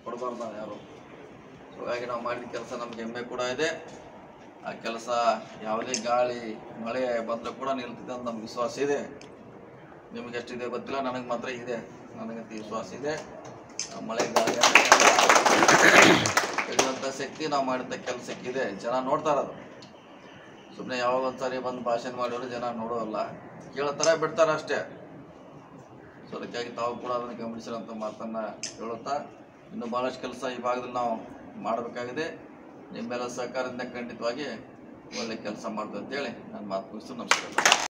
ಕೊಡಬಾರ್ದು ನಾವು ಯಾರು ಸೊ ಹಾಗಾಗಿ ನಾವು ಮಾಡಿದ ಕೆಲಸ ನಮ್ಗೆ ಹೆಮ್ಮೆ ಕೂಡ ಇದೆ ಆ ಕೆಲಸ ಯಾವುದೇ ಗಾಳಿ ಮಳೆ ಬಂದರೂ ಕೂಡ ನಿಲ್ತಿದೆ ಅಂತ ನಮ್ಗೆ ವಿಶ್ವಾಸ ಇದೆ ನಿಮಗೆ ಎಷ್ಟಿದೆ ಗೊತ್ತಿಲ್ಲ ನನಗೆ ಮಾತ್ರ ಇದೆ ನನಗಂತ ವಿಶ್ವಾಸ ಇದೆ ಆ ಮಳೆ ಗಾಳಿ ತೆಗೆಯುವಂಥ ಶಕ್ತಿ ನಾವು ಮಾಡಿದ ಕೆಲಸಕ್ಕಿದೆ ಜನ ನೋಡ್ತಾ ಇರೋದು ಸುಮ್ಮನೆ ಯಾವಾಗ ಒಂದ್ಸಾರಿ ಬಂದು ಭಾಷಣ ಮಾಡಿದ್ರು ಜನ ನೋಡೋಲ್ಲ ಕೇಳ್ತಾರೆ ಬಿಡ್ತಾರೆ ಅಷ್ಟೇ ಸೊ ಅದಕ್ಕಾಗಿ ತಾವು ಕೂಡ ಅದನ್ನು ಗಮನಿಸಿರೋಂಥ ಮಾತನ್ನು ಹೇಳುತ್ತಾ ಇನ್ನು ಭಾಳಷ್ಟು ಕೆಲಸ ಈ ಭಾಗದಲ್ಲಿ ನಾವು ಮಾಡಬೇಕಾಗಿದೆ ನಿಮ್ಮೆಲ್ಲ ಸಹಕಾರದಿಂದ ಖಂಡಿತವಾಗಿ ಒಳ್ಳೆ ಕೆಲಸ ಮಾಡ್ದು ಅಂತೇಳಿ ನಾನು ಮಾತು ಮುಗಿಸ್ತು ನಮಸ್ಕಾರ